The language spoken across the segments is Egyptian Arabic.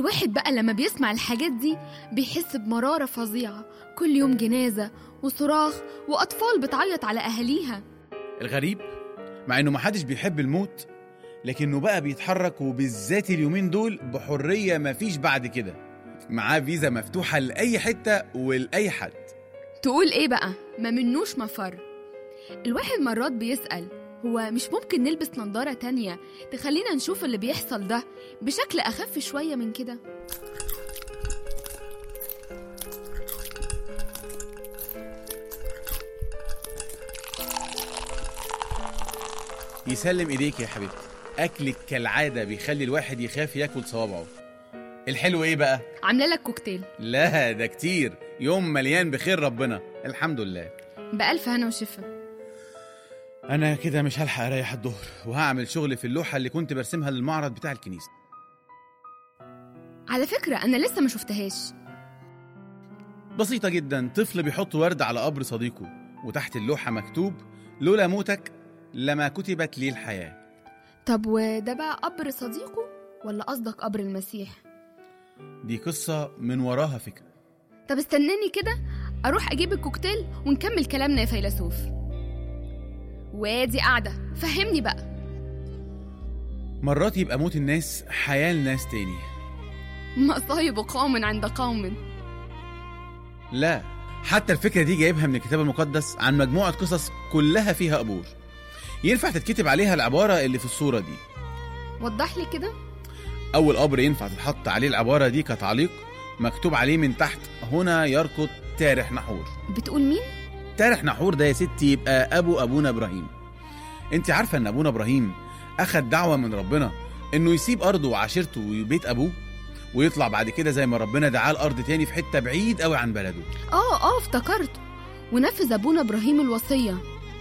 الواحد بقى لما بيسمع الحاجات دي بيحس بمرارة فظيعة كل يوم جنازة وصراخ وأطفال بتعيط على أهاليها الغريب مع انه محدش بيحب الموت لكنه بقى بيتحرك وبالذات اليومين دول بحرية مفيش بعد كده معاه فيزا مفتوحة لأي حتة ولأي حد تقول إيه بقى؟ ما منوش مفر الواحد مرات بيسأل هو مش ممكن نلبس نظارة تانية تخلينا نشوف اللي بيحصل ده بشكل أخف شوية من كده يسلم ايديك يا حبيبتي اكلك كالعاده بيخلي الواحد يخاف ياكل صوابعه الحلو ايه بقى عاملة لك كوكتيل لا ده كتير يوم مليان بخير ربنا الحمد لله بألف هنا وشفا انا كده مش هلحق اريح الظهر وهعمل شغل في اللوحه اللي كنت برسمها للمعرض بتاع الكنيسه على فكرة أنا لسه ما شفتهاش بسيطه جدا طفل بيحط ورد على قبر صديقه وتحت اللوحه مكتوب لولا موتك لما كتبت لي الحياه طب وده بقى قبر صديقه ولا قصدك قبر المسيح دي قصه من وراها فكره طب استناني كده اروح اجيب الكوكتيل ونكمل كلامنا يا فيلسوف وادي قاعده فهمني بقى مرات يبقى موت الناس حياه لناس تاني مصايب قوم عند قوم لا حتى الفكرة دي جايبها من الكتاب المقدس عن مجموعة قصص كلها فيها قبور ينفع تتكتب عليها العبارة اللي في الصورة دي وضح لي كده أول قبر ينفع تتحط عليه العبارة دي كتعليق مكتوب عليه من تحت هنا يركض تارح نحور بتقول مين تارح نحور ده يا ستي يبقى أبو أبونا إبراهيم أنت عارفة إن أبونا إبراهيم أخد دعوة من ربنا إنه يسيب أرضه وعشيرته وبيت أبوه ويطلع بعد كده زي ما ربنا دعاه لأرض تاني في حتة بعيد قوي عن بلده اه اه افتكرت ونفذ ابونا ابراهيم الوصيه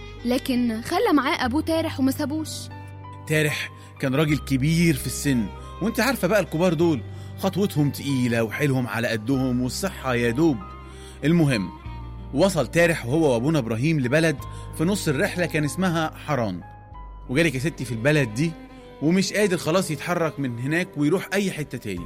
لكن خلى معاه ابوه تارح وما سابوش تارح كان راجل كبير في السن وانت عارفه بقى الكبار دول خطوتهم تقيله وحيلهم على قدهم والصحه يا دوب المهم وصل تارح وهو وابونا ابراهيم لبلد في نص الرحله كان اسمها حران وجالك يا ستي في البلد دي ومش قادر خلاص يتحرك من هناك ويروح اي حته تاني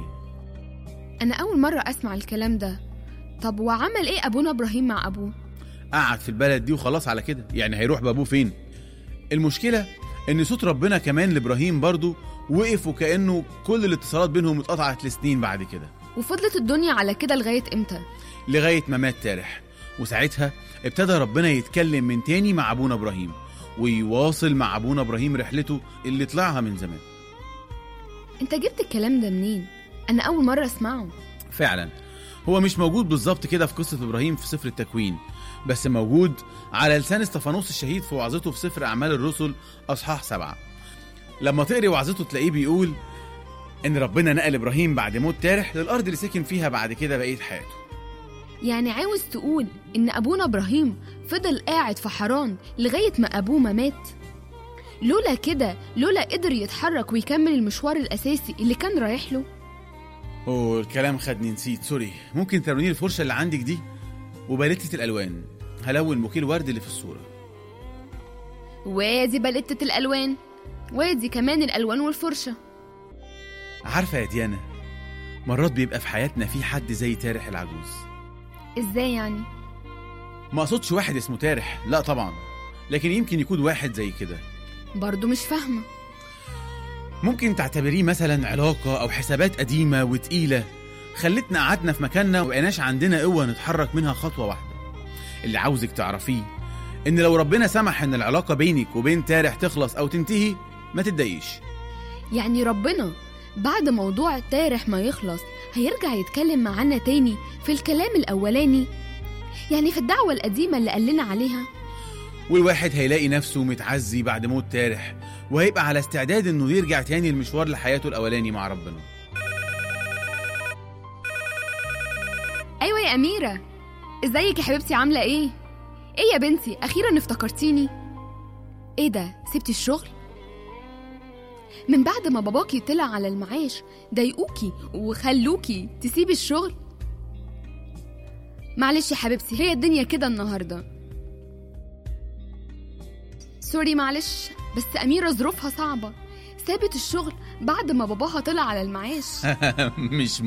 انا اول مره اسمع الكلام ده طب وعمل ايه ابونا ابراهيم مع ابوه قعد في البلد دي وخلاص على كده يعني هيروح بابوه فين المشكله ان صوت ربنا كمان لابراهيم برضه وقف وكانه كل الاتصالات بينهم اتقطعت لسنين بعد كده وفضلت الدنيا على كده لغايه امتى لغايه ما مات تارح وساعتها ابتدى ربنا يتكلم من تاني مع ابونا ابراهيم ويواصل مع ابونا ابراهيم رحلته اللي طلعها من زمان انت جبت الكلام ده منين انا اول مره اسمعه فعلا هو مش موجود بالظبط كده في قصه ابراهيم في سفر التكوين بس موجود على لسان استفانوس الشهيد في وعظته في سفر اعمال الرسل اصحاح سبعة لما تقري وعظته تلاقيه بيقول ان ربنا نقل ابراهيم بعد موت تارح للارض اللي سكن فيها بعد كده بقيه حياته يعني عاوز تقول ان ابونا ابراهيم فضل قاعد في حران لغايه ما ابوه ما مات لولا كده لولا قدر يتحرك ويكمل المشوار الاساسي اللي كان رايح له اوه الكلام خدني نسيت سوري ممكن تروني الفرشه اللي عندك دي وباليتة الالوان هلون بوكيه الورد اللي في الصوره وادي بلتة الالوان وادي كمان الالوان والفرشه عارفه يا ديانا مرات بيبقى في حياتنا في حد زي تارح العجوز ازاي يعني ما اقصدش واحد اسمه تارح لا طبعا لكن يمكن يكون واحد زي كده برضو مش فاهمه ممكن تعتبريه مثلا علاقة أو حسابات قديمة وتقيلة خلتنا قعدنا في مكاننا ومبقناش عندنا قوة نتحرك منها خطوة واحدة اللي عاوزك تعرفيه إن لو ربنا سمح إن العلاقة بينك وبين تارح تخلص أو تنتهي ما تتضايقيش يعني ربنا بعد موضوع تارح ما يخلص هيرجع يتكلم معانا تاني في الكلام الأولاني يعني في الدعوة القديمة اللي قال لنا عليها والواحد هيلاقي نفسه متعزي بعد موت تارح وهيبقى على استعداد إنه يرجع تاني المشوار لحياته الأولاني مع ربنا أيوة يا أميرة ازيك يا حبيبتي عاملة ايه؟ ايه يا بنتي أخيرا افتكرتيني ايه ده سبتي الشغل؟ من بعد ما باباكي طلع على المعاش ضايقوكي وخلوكي تسيبي الشغل معلش يا حبيبتي هي الدنيا كده النهارده سوري معلش بس أميرة ظروفها صعبة سابت الشغل بعد ما باباها طلع على المعاش مش